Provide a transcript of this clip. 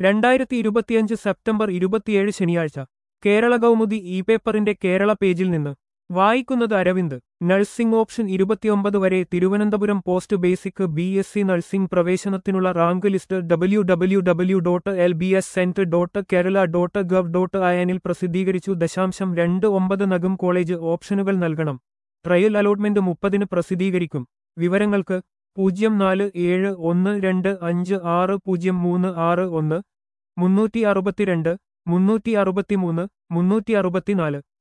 രണ്ടായിരത്തി ഇരുപത്തിയഞ്ച് സെപ്റ്റംബർ ഇരുപത്തിയേഴ് ശനിയാഴ്ച കേരള കൗമുദി ഇ പേപ്പറിന്റെ കേരള പേജിൽ നിന്ന് വായിക്കുന്നത് അരവിന്ദ് നഴ്സിംഗ് ഓപ്ഷൻ ഇരുപത്തിയൊമ്പത് വരെ Thiruvananthapuram post basic B S C nursing പ്രവേശനത്തിനുള്ള rank list W W W dot L B S centre dot Kerala dot gov dot അയനിൽ പ്രസിദ്ധീകരിച്ചു ദശാംശം രണ്ട് ഒമ്പത് നഗം കോളേജ് ഓപ്ഷനുകൾ നൽകണം ട്രയൽ അലോട്ട്മെന്റ് മുപ്പതിന് പ്രസിദ്ധീകരിക്കും വിവരങ്ങൾക്ക് പൂജ്യം നാല് ഏഴ് ഒന്ന് രണ്ട് അഞ്ച് ആറ് പൂജ്യം മൂന്ന് ആറ് ഒന്ന് മുന്നൂറ്റി അറുപത്തിരണ്ട് മുന്നൂറ്റി അറുപത്തിമൂന്ന് മുന്നൂറ്റി അറുപത്തിനാല്